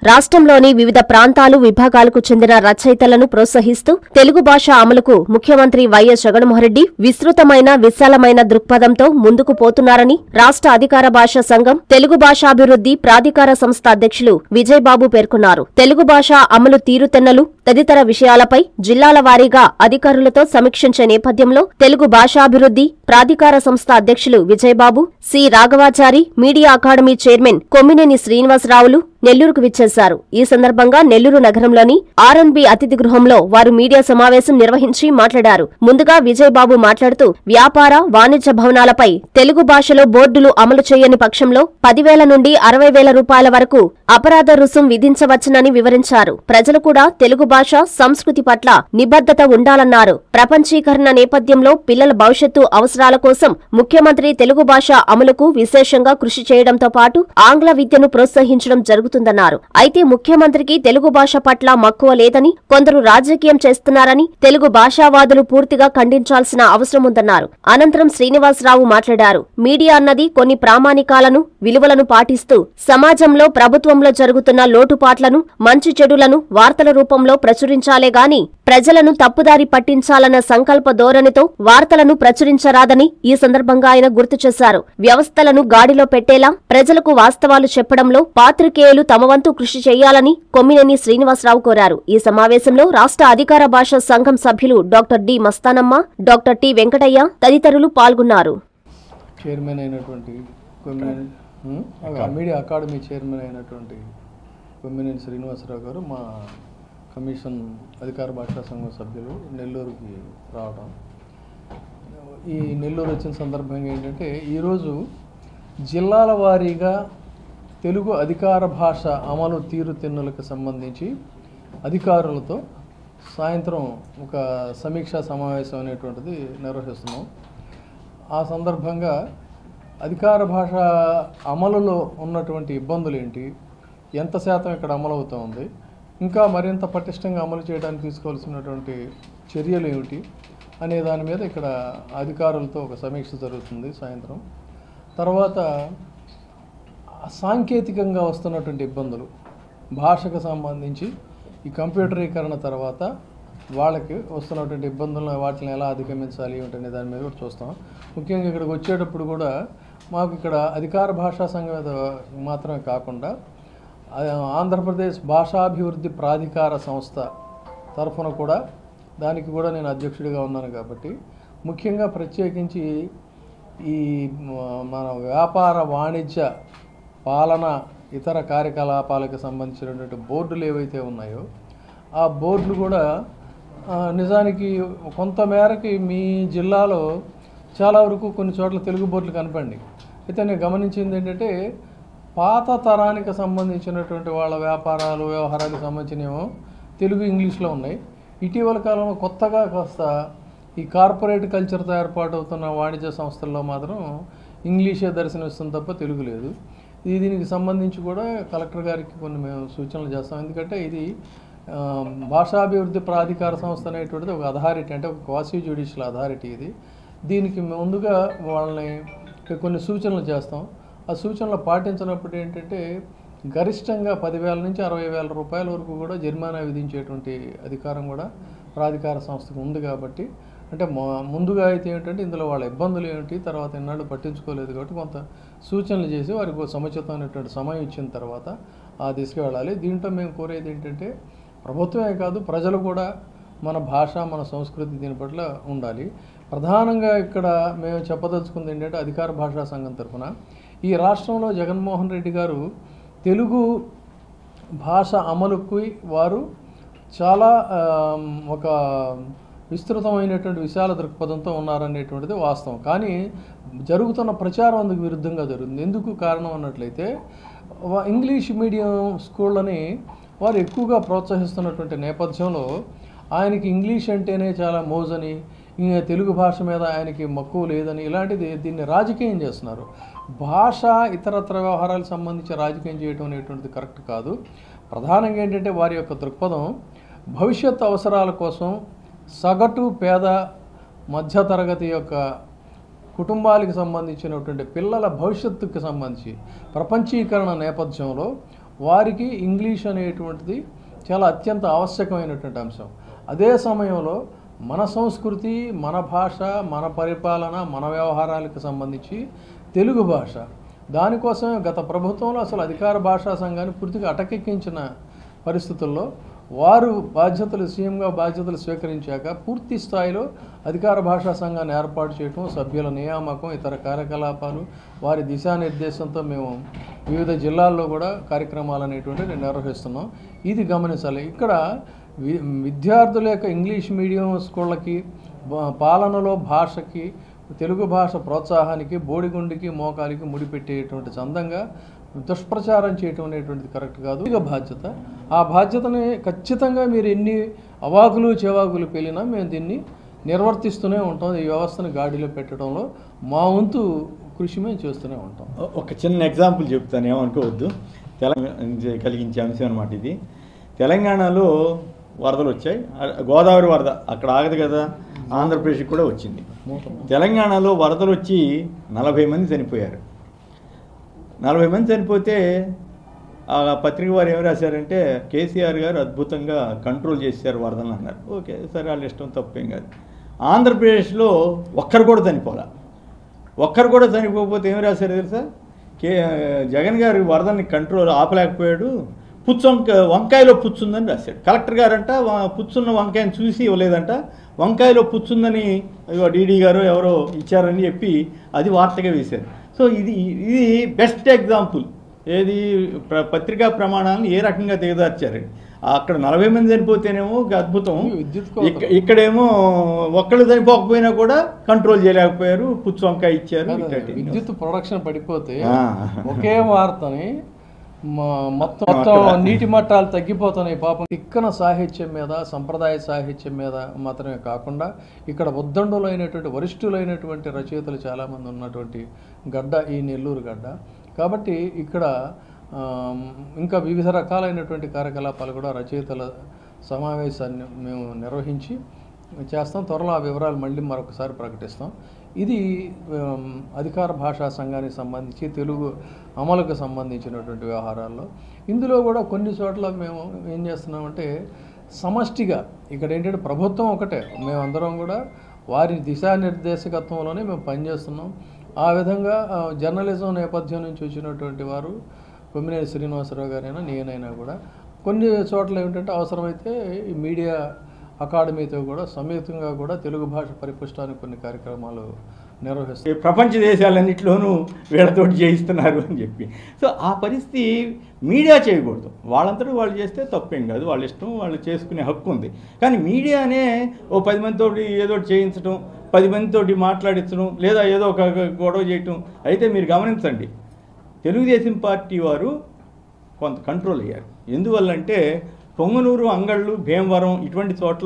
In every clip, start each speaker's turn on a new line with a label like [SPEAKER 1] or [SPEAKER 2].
[SPEAKER 1] రాష్ట్రంలోని వివిధ ప్రాంతాలు విభాగాలకు చెందిన రచయితలను ప్రోత్సహిస్తూ తెలుగు భాష అమలుకు ముఖ్యమంత్రి వైఎస్ జగన్మోహన్రెడ్డి విస్తృతమైన విశాలమైన దృక్పథంతో ముందుకు పోతున్నారని రాష్ట్ర అధికార భాషా సంఘం తెలుగు భాషాభివృద్ధి ప్రాధికార సంస్థ అధ్యక్షులు విజయబాబు పేర్కొన్నారు తెలుగు భాష అమలు తీరుతెన్నలు తదితర విషయాలపై జిల్లాల వారీగా అధికారులతో సమీక్షించే నేపథ్యంలో తెలుగు భాషాభివృద్ధి ప్రాధికార సంస్థ అధ్యక్షులు Vijayababu C Raghavachari media academy chairman Kommineni శ్రీనివాసరావులు నెల్లూరుకు విచ్చేశారు ఈ సందర్భంగా నెల్లూరు నగరంలోని ఆర్ఎన్బి అతిథి గృహంలో వారు మీడియా సమావేశం నిర్వహించి మాట్లాడారు ముందుగా విజయబాబు మాట్లాడుతూ వ్యాపార వాణిజ్య భవనాలపై తెలుగు భాషలో బోర్డులు అమలు చేయని పక్షంలో పదివేల నుండి అరవై వేల రూపాయల వరకు అపరాధ రుసుం విధించవచ్చునని వివరించారు ప్రజలు కూడా తెలుగు భాష సంస్కృతి పట్ల నిబద్ధత ఉండాలన్నారు ప్రపంచీకరణ నేపథ్యంలో పిల్లల భవిష్యత్తు అవసరాల కోసం ముఖ్యమంత్రి తెలుగు భాష అమలుకు విశేషంగా కృషి చేయడంతో పాటు ఆంగ్ల విద్యను ప్రోత్సహించడం జరుగుతుందన్నారు అయితే ముఖ్యమంత్రికి తెలుగు భాష పట్ల మక్కువ లేదని కొందరు రాజకీయం చేస్తున్నారని తెలుగు భాషావాదులు పూర్తిగా ఖండించాల్సిన అవసరం ఉందన్నారు అనంతరం శ్రీనివాసరావు మాట్లాడారు మీడియా అన్నది కొన్ని ప్రామాణికాలను విలువలను పాటిస్తూ సమాజంలో ప్రభుత్వంలో జరుగుతున్న లోటుపాట్లను మంచి చెడులను వార్తల రూపంలో ప్రచురించాలే గాని ప్రజలను తప్పుదారి పట్టించాలన్న సంకల్ప ధోరణితో వార్తలను ప్రచురించరాదని ఈ సందర్భంగా ఆయన గుర్తు చేశారు వ్యవస్థలను గాడిలో పెట్టేలా ప్రజలకు వాస్తవాలు చెప్పడంలో పాత్రికేయులు తమ వంతు కృషి చేయాలని కొమ్మినేని శ్రీనివాసరావు కోరారు ఈ సమావేశంలో రాష్ట్ర అధికార భాషా సంఘం సభ్యులు doctor D Mastanamma doctor T Venkataiah తదితరులు పాల్గొన్నారు
[SPEAKER 2] చైర్మన్ అయినటువంటి కొమ్మినేని ఉమ్, మీడియా అకాడమీ చైర్మన్ అయినటువంటి కొమ్మినేని శ్రీనివాసరావు గారు మా కమిషన్ అధికార భాషా సంఘం సభ్యులు నెల్లూరుకి రావడం ఈ నెల్లూరు వచ్చిన సందర్భంగా ఏంటంటే ఈరోజు జిల్లాల వారీగా తెలుగు అధికార భాష అమలు తీరుతెన్నులకు సంబంధించి అధికారులతో సాయంత్రం ఒక సమీక్షా సమావేశం అనేటువంటిది నిర్వహిస్తున్నాం ఆ సందర్భంగా అధికార భాష అమలులో ఉన్నటువంటి ఇబ్బందులు ఏంటి ఎంత శాతం ఇక్కడ అమలు అవుతోంది ఇంకా మరింత పటిష్టంగా అమలు చేయడానికి తీసుకోవాల్సినటువంటి చర్యలు ఏమిటి అనే దాని మీద ఇక్కడ అధికారులతో ఒక సమీక్ష జరుగుతుంది సాయంత్రం తర్వాత సాంకేతికంగా వస్తున్నటువంటి ఇబ్బందులు భాషకు సంబంధించి ఈ కంప్యూటరీకరణ తర్వాత వాళ్ళకి వస్తున్నటువంటి ఇబ్బందులను వాటిని ఎలా అధిగమించాలి ఏంటనే దాని మీద కూడా చూస్తాం ముఖ్యంగా ఇక్కడికి వచ్చేటప్పుడు కూడా మాకు ఇక్కడ అధికార భాషా సంఘం మీద మాత్రమే కాకుండా ఆ, ఆంధ్రప్రదేశ్ భాషాభివృద్ధి ప్రాధికార సంస్థ తరఫున కూడా దానికి కూడా నేను అధ్యక్షుడిగా ఉన్నాను కాబట్టి ముఖ్యంగా ప్రత్యేకించి ఈ మ- మన వ్యాపార వాణిజ్య పాలన ఇతర కార్యకలాపాలకు సంబంధించినటువంటి బోర్డులు ఏవైతే ఉన్నాయో ఆ బోర్డులు కూడా ఆ, నిజానికి కొంత మేరకి మీ జిల్లాలో చాలా వరకు కొన్ని చోట్ల తెలుగు బోర్డులు కనపండి అయితే నేను గమనించింది ఏంటంటే పాత తరానికి సంబంధించినటువంటి వాళ్ళ వ్యాపారాలు వ్యవహారాలకు సంబంధించినవేమో తెలుగు ఇంగ్లీష్లో ఉన్నాయి ఇటీవల కాలంలో కొత్తగా కాస్త ఈ కార్పొరేట్ కల్చర్తో ఏర్పాటవుతున్న వాణిజ్య సంస్థల్లో మాత్రం ఇంగ్లీషే దర్శనమిస్తుంది తప్ప తెలుగు లేదు ఇది దీనికి సంబంధించి కూడా కలెక్టర్ గారికి కొన్ని మేము సూచనలు చేస్తాం ఎందుకంటే ఇది ఆ, భాషాభివృద్ధి ప్రాధికార సంస్థ అనేటువంటిది ఒక అథారిటీ అంటే ఒక క్వాసీ జ్యుడిషియల్ అథారిటీ ఇది దీనికి ముందుగా వాళ్ళని కొన్ని సూచనలు చేస్తాం ఆ సూచనలు పాటించినప్పుడు ఏంటంటే గరిష్టంగా పదివేల నుంచి అరవై వేల రూపాయల వరకు కూడా జరిమానా విధించేటువంటి అధికారం కూడా ప్రాధికార సంస్థకు ఉంది కాబట్టి అంటే మొ- ముందుగా అయితే ఏంటంటే ఇందులో వాళ్ళ ఇబ్బందులు ఏమిటి తర్వాత ఎన్నాళ్ళు పట్టించుకోలేదు కాబట్టి కొంత సూచనలు చేసి వారికి ఒక సముచితమైనటువంటి సమయం ఇచ్చిన తర్వాత ఆ దిశగా వెళ్ళాలి దీంట్లో మేము కోరేది ఏంటంటే ప్రభుత్వమే కాదు ప్రజలు కూడా మన భాష మన సంస్కృతి దీని పట్ల ఉండాలి ప్రధానంగా ఇక్కడ మేము చెప్పదలుచుకుంది ఏంటంటే అధికార భాషా సంఘం తరఫున ఈ రాష్ట్రంలో జగన్మోహన్ రెడ్డి గారు తెలుగు భాష అమలుకి వారు చాలా ఆమ్, ఒక విస్తృతమైనటువంటి విశాల దృక్పథంతో ఉన్నారనేటువంటిది వాస్తవం కానీ జరుగుతున్న ప్రచారం అందుకు విరుద్ధంగా జరుగుతుంది ఎందుకు కారణం అన్నట్లయితే వా- ఇంగ్లీష్ మీడియం స్కూళ్ళని వారు ఎక్కువగా ప్రోత్సహిస్తున్నటువంటి నేపథ్యంలో ఆయనకి ఇంగ్లీష్ అంటేనే చాలా మోజని ఇంకా తెలుగు భాష మీద ఆయనకి మక్కువ లేదని ఇలాంటిది దీన్ని రాజకీయం చేస్తున్నారు భాష ఇతరత్ర వ్యవహారాలకు సంబంధించి రాజకీయం చేయడం అనేటువంటిది కరెక్ట్ కాదు ప్రధానంగా ఏంటంటే వారి యొక్క దృక్పథం భవిష్యత్ అవసరాల కోసం సగటు పేద మధ్యతరగతి యొక్క కుటుంబాలకు సంబంధించినటువంటి పిల్లల భవిష్యత్తుకు సంబంధించి ప్రపంచీకరణ నేపథ్యంలో వారికి ఇంగ్లీష్ అనేటువంటిది చాలా అత్యంత ఆవశ్యకమైనటువంటి అంశం అదే సమయంలో మన సంస్కృతి మన భాష మన పరిపాలన మన వ్యవహారాలకు సంబంధించి తెలుగు భాష దానికోసమే గత ప్రభుత్వంలో అసలు అధికార భాషా సంఘాన్ని పూర్తిగా అటకెక్కించిన పరిస్థితుల్లో వారు బాధ్యతలు సీఎంగా బాధ్యతలు స్వీకరించాక పూర్తి స్థాయిలో అధికార భాషా సంఘాన్ని ఏర్పాటు చేయటం సభ్యుల నియామకం ఇతర కార్యకలాపాలు వారి దిశానిర్దేశంతో మేము వివిధ జిల్లాల్లో కూడా కార్యక్రమాలు అనేటువంటివి నిర్వహిస్తున్నాం ఇది గమనించాలి ఇక్కడ వి విద్యార్థుల యొక్క ఇంగ్లీష్ మీడియం స్కూళ్ళకి బా- పాలనలో భాషకి తెలుగు భాష ప్రోత్సాహానికి బోడిగుండికి మోకాలికి ముడిపెట్టేటువంటి చందంగా దుష్ప్రచారం చేయటం అనేటువంటిది కరెక్ట్ కాదు ఇక బాధ్యత ఆ బాధ్యతని ఖచ్చితంగా మీరు ఎన్ని అవాకులు చెవాకులు పేలినా మేము దీన్ని నిర్వర్తిస్తూనే ఉంటాం ఈ వ్యవస్థను గాడిలో పెట్టడంలో మా వంతు కృషి మేము చేస్తూనే ఉంటాం
[SPEAKER 3] ఒక చిన్న ఎగ్జాంపుల్ చెప్తాను ఏమనుకోవద్దు తెలంగాణ కలిగించే అంశం అనమాట ఇది తెలంగాణలో వరదలు వచ్చాయి ఆ- గోదావరి వరద అక్కడ ఆగదు కదా ఆంధ్రప్రదేశ్కి కూడా వచ్చింది తెలంగాణలో వరదలు వచ్చి నలభై మంది చనిపోయారు నలభై మంది చనిపోతే ఆ పత్రిక వారు ఏం రాశారంటే కేసీఆర్ గారు అద్భుతంగా కంట్రోల్ చేశారు వరదలు అన్నారు ఓకే సరే వాళ్ళ ఇష్టం తప్పేం కాదు ఆంధ్రప్రదేశ్లో ఒక్కరు కూడా చనిపోలే ఒక్కరు కూడా చనిపోకపోతే ఏం రాశారు తెలుసా కే జగన్ గారు వరదని కంట్రోల్ ఆపలేకపోయాడు పుచ్చు వంక వంకాయలో పుచ్చుందని రాశాడు కలెక్టర్ గారంట వ- పుచ్చున్న వంకాయని చూసి ఇవ్వలేదంట వంకాయలో పుచ్చుందని ఇదిగో డీడీ గారు ఎవరో ఇచ్చారని చెప్పి అది వార్తగా వేశారు సో ఇది ఇది బెస్ట్ ఎగ్జాంపుల్ ఏది ప్ర- పత్రికా ప్రమాణాలను ఏ రకంగా దిగదార్చారు అక్కడ నలభై మంది చనిపోతేనేమో ఒక అద్భుతం
[SPEAKER 2] విద్యుత్ కోత.
[SPEAKER 3] ఇక్క- ఇక్కడేమో ఒక్కళ్ళు చనిపోకపోయినా కూడా కంట్రోల్ చేయలేకపోయారు పుచ్చు వంకాయ ఇచ్చారు
[SPEAKER 2] కాదు,
[SPEAKER 3] ఇట్లాంటి.
[SPEAKER 2] విద్యుత్ ప్రొడక్షన్ పడిపోతే
[SPEAKER 3] ఆ.
[SPEAKER 2] ఒకే వార్తని మ- మొత్తం మొత్తం నీటి మట్టాలు తగ్గిపోతున్నాయి పాపం తిక్కన సాహిత్యం మీద సంప్రదాయ సాహిత్యం మీద మాత్రమే కాకుండా ఇక్కడ ఉద్దండులైనటువంటి వరిష్ఠులైనటువంటి రచయితలు చాలామంది ఉన్నటువంటి గడ్డ ఈ నెల్లూరు గడ్డ కాబట్టి ఇక్కడ ఆమ్, ఇంకా వివిధ రకాలైనటువంటి కార్యకలాపాలు కూడా రచయితల సమావేశాన్ని మేము నిర్వహించి చేస్తాం త్వరలో ఆ వివరాలు మళ్ళీ మరొకసారి ప్రకటిస్తాం ఇది ఆమ్, అధికార భాషా సంఘానికి సంబంధించి తెలుగు అమలుకు సంబంధించినటువంటి వ్యవహారాల్లో ఇందులో కూడా కొన్ని చోట్ల మేము ఏం చేస్తున్నామంటే సమష్టిగా ఇక్కడ ఏంటంటే ప్రభుత్వం ఒకటే మేమందరం కూడా వారి దిశానిర్దేశకత్వంలోనే మేము పనిచేస్తున్నాం ఆ విధంగా ఆ, జర్నలిజం నేపథ్యం నుంచి వచ్చినటువంటి వారు కొమ్మినేని శ్రీనివాసరావు గారైనా నేనైనా కూడా కొన్ని చోట్ల ఏమిటంటే అవసరమైతే ఈ మీడియా అకాడమీతో కూడా సంయుక్తంగా కూడా తెలుగు భాష పరిపుష్టానికి కొన్ని కార్యక్రమాలు నిర్వహిస్తాం
[SPEAKER 3] ఈ ప్రపంచ దేశాలన్నింటిలోనూ వీళ్ళతోటి చేయిస్తున్నారు అని చెప్పి సో ఆ పరిస్థితి మీడియా చేయకూడదు వాళ్ళంతటా వాళ్ళు చేస్తే తప్పేం కాదు వాళ్ళ ఇష్టం వాళ్ళు చేసుకునే హక్కు ఉంది కానీ మీడియానే ఓ పది మందితోటి ఏదో ఒకటి చేయించడం పది మందితోటి మాట్లాడించడం లేదా ఏదో ఒక గొడవ చేయటం అయితే మీరు గమనించండి తెలుగుదేశం పార్టీ వారు కొంత కంట్రోల్ అయ్యారు ఎందువల్లంటే పొంగనూరు అంగళ్ళు భీమవరం ఇటువంటి చోట్ల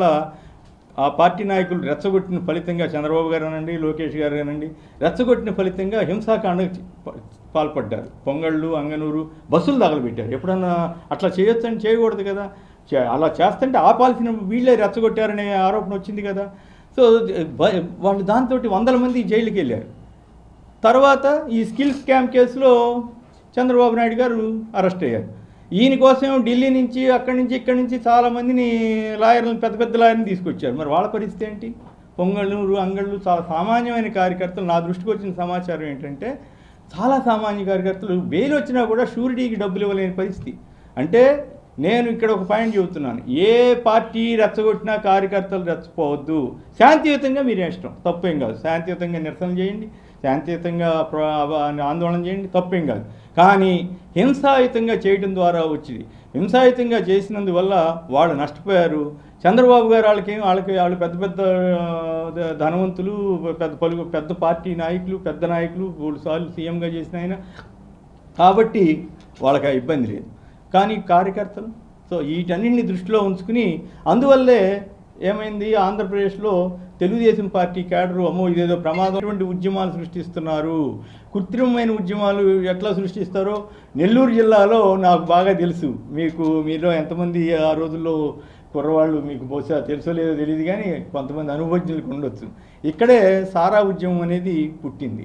[SPEAKER 3] ఆ పార్టీ నాయకులు రెచ్చగొట్టిన ఫలితంగా చంద్రబాబు గారు అనండి లోకేష్ గారు అనండి రెచ్చగొట్టిన ఫలితంగా హింసాకాండకు ప- పాల్పడ్డారు పొంగళ్ళు అంగనూరు బస్సులు తగలబెట్టారు ఎప్పుడన్నా అట్లా చేయొచ్చని చేయకూడదు కదా చే- అలా చేస్తుంటే ఆపాల్సిన వీళ్ళే రెచ్చగొట్టారనే ఆరోపణ వచ్చింది కదా సో బ- వాళ్ళు దాంతో వందల మంది జైలుకి వెళ్ళారు తర్వాత ఈ స్కిల్ స్కామ్ కేసులో చంద్రబాబు నాయుడు గారు అరెస్ట్ అయ్యారు ఈయన కోసం ఢిల్లీ నుంచి అక్కడి నుంచి ఇక్కడి నుంచి చాలామందిని లాయర్లను పెద్ద పెద్ద లాయర్ని తీసుకొచ్చారు మరి వాళ్ళ పరిస్థితి ఏంటి పొంగళ్ళూరు అంగళ్ళు చాలా సామాన్యమైన కార్యకర్తలు నా దృష్టికి వచ్చిన సమాచారం ఏంటంటే చాలా సామాన్య కార్యకర్తలు బెయిల్ వచ్చినా కూడా షూరిటీకి డబ్బులు ఇవ్వలేని పరిస్థితి అంటే నేను ఇక్కడ ఒక పాయింట్ చెబుతున్నాను ఏ పార్టీ రెచ్చగొట్టినా కార్యకర్తలు రెచ్చపోవద్దు శాంతియుతంగా మీరు ఇష్టం తప్పేం కాదు శాంతియుతంగా నిరసన చేయండి శాంతియుతంగా ప్ర- ఆందోళన చేయండి తప్పేం కాదు కానీ హింసాయుతంగా చేయడం ద్వారా వచ్చింది హింసాయుతంగా చేసినందువల్ల వాళ్ళు నష్టపోయారు చంద్రబాబు గారు వాళ్ళకి వాళ్ళకి వాళ్ళు పెద్ద పెద్ద ఆ, ధనవంతులు పెద్ద పలుగు పెద్ద పార్టీ నాయకులు పెద్ద నాయకులు మూడు సార్లు సీఎంగా చేసిన ఆయన కాబట్టి వాళ్ళకి ఆ ఇబ్బంది లేదు కానీ కార్యకర్తలు సో వీటన్నింటిని దృష్టిలో ఉంచుకుని అందువల్లే ఏమైంది ఆంధ్రప్రదేశ్లో తెలుగుదేశం పార్టీ క్యాడరు అమ్మో ఇదేదో ప్రమాదమైనటువంటి ఉద్యమాలు సృష్టిస్తున్నారు కృత్రిమమైన ఉద్యమాలు ఎట్లా సృష్టిస్తారో నెల్లూరు జిల్లాలో నాకు బాగా తెలుసు మీకు మీలో ఎంతమంది ఆ రోజుల్లో కుర్రవాళ్ళు మీకు బహుశా తెలుసో లేదో తెలియదు కానీ కొంతమంది అనుభవజ్ఞులకు ఉండొచ్చు ఇక్కడే సారా ఉద్యమం అనేది పుట్టింది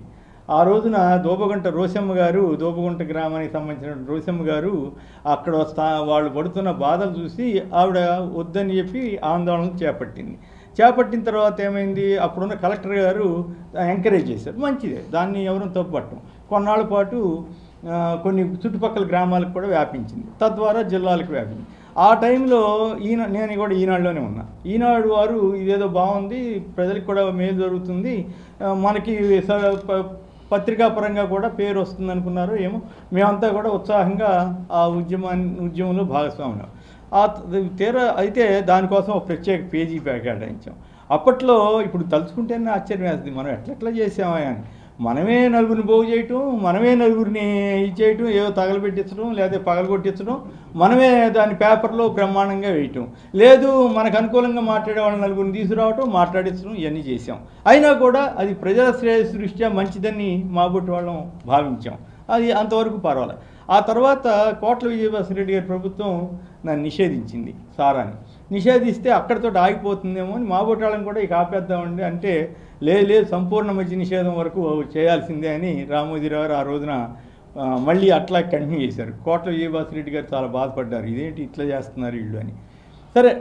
[SPEAKER 3] ఆ రోజున దోపగుంట రోసమ్మ గారు దోపగుంట గ్రామానికి సంబంధించిన రోసమ్మ గారు అక్కడ స్థా వాళ్ళు పడుతున్న బాధలు చూసి ఆవిడ వద్దని చెప్పి ఆందోళన చేపట్టింది చేపట్టిన తర్వాత ఏమైంది అప్పుడున్న కలెక్టర్ గారు ఎంకరేజ్ చేశారు మంచిదే దాన్ని ఎవరూ తప్పుపట్టం కొన్నాళ్ళ పాటు ఆ, కొన్ని చుట్టుపక్కల గ్రామాలకు కూడా వ్యాపించింది తద్వారా జిల్లాలకు వ్యాపించింది ఆ టైంలో ఈనా నేను కూడా ఈనాడులోనే ఉన్నా ఈనాడు వారు ఇదేదో బాగుంది ప్రజలకు కూడా మేలు జరుగుతుంది ఆ, మనకి స- ప- పత్రికాపరంగా కూడా పేరు వస్తుంది అనుకున్నారు ఏమో మేమంతా కూడా ఉత్సాహంగా ఆ ఉద్యమాన్ని ఉద్యమంలో భాగస్వామ్యం ఆ త- తీరా అయితే దానికోసం ఒక ప్రత్యేక పేజీ కేటాయించాం అప్పట్లో ఇప్పుడు తలుచుకుంటేనే ఆశ్చర్యం వేస్తుంది మనం ఎట్లెట్లా చేసామా అని మనమే నలుగురిని బాగు చేయటం మనమే నలుగురిని ఇచ్చేయటం ఏదో తగలబెట్టించడం లేదా పగలగొట్టించడం మనమే దాని పేపర్లో బ్రహ్మాండంగా వేయటం లేదు మనకు అనుకూలంగా మాట్లాడే వాళ్ళని నలుగురిని తీసుకురావటం మాట్లాడించడం ఇవన్నీ చేసాం అయినా కూడా అది ప్రజల శ్రేయస్సు దృష్ట్యా మంచిదని మా బొట్టి వాళ్ళం భావించాం అది అంతవరకు పర్వాలేదు ఆ తర్వాత కోట్ల విజయభాస్కర్ గారి ప్రభుత్వం నన్ను నిషేధించింది సారాన్ని నిషేధిస్తే అక్కడితో ఆగిపోతుందేమో అని మా బొట్టాలను కూడా ఇక ఆపేద్దామండి అంటే లేదు లేదు సంపూర్ణ మధ్య నిషేధం వరకు చేయాల్సిందే అని రామోజీరావు గారు ఆ రోజున ఆ, మళ్ళీ అట్లా కంటిన్యూ చేశారు కోట్ల విజయభాస్కర్ రెడ్డి గారు చాలా బాధపడ్డారు ఇదేంటి ఇట్లా చేస్తున్నారు వీళ్ళు అని సరే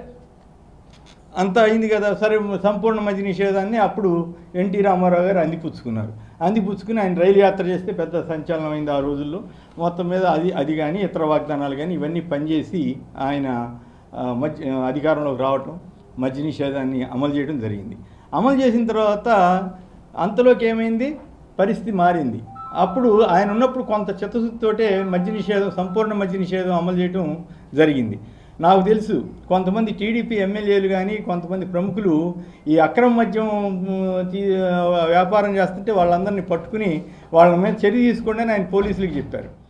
[SPEAKER 3] అంత అయింది కదా సరే సంపూర్ణ మధ్య నిషేధాన్ని అప్పుడు ఎన్టీ రామారావు గారు అందిపుచ్చుకున్నారు అందిపుచ్చుకుని ఆయన రైలు యాత్ర చేస్తే పెద్ద సంచలనం అయింది ఆ రోజుల్లో మొత్తం మీద అది అది కానీ ఇతర వాగ్దానాలు కానీ ఇవన్నీ పనిచేసి ఆయన ఆ, మధ్య అధికారంలోకి రావటం మద్య నిషేధాన్ని అమలు చేయడం జరిగింది అమలు చేసిన తర్వాత అంతలోకి ఏమైంది పరిస్థితి మారింది అప్పుడు ఆయన ఉన్నప్పుడు కొంత చిత్తశుద్ధితోటే మద్య నిషేధం సంపూర్ణ మద్య నిషేధం అమలు చేయడం జరిగింది నాకు తెలుసు కొంతమంది టీడీపీ ఎమ్మెల్యేలు కానీ కొంతమంది ప్రముఖులు ఈ అక్రమ మద్యం మ్, తీ- వ్యాపారం చేస్తుంటే వాళ్ళందరినీ పట్టుకుని వాళ్ళ మీద చర్య తీసుకోండి అని ఆయన పోలీసులకు చెప్పారు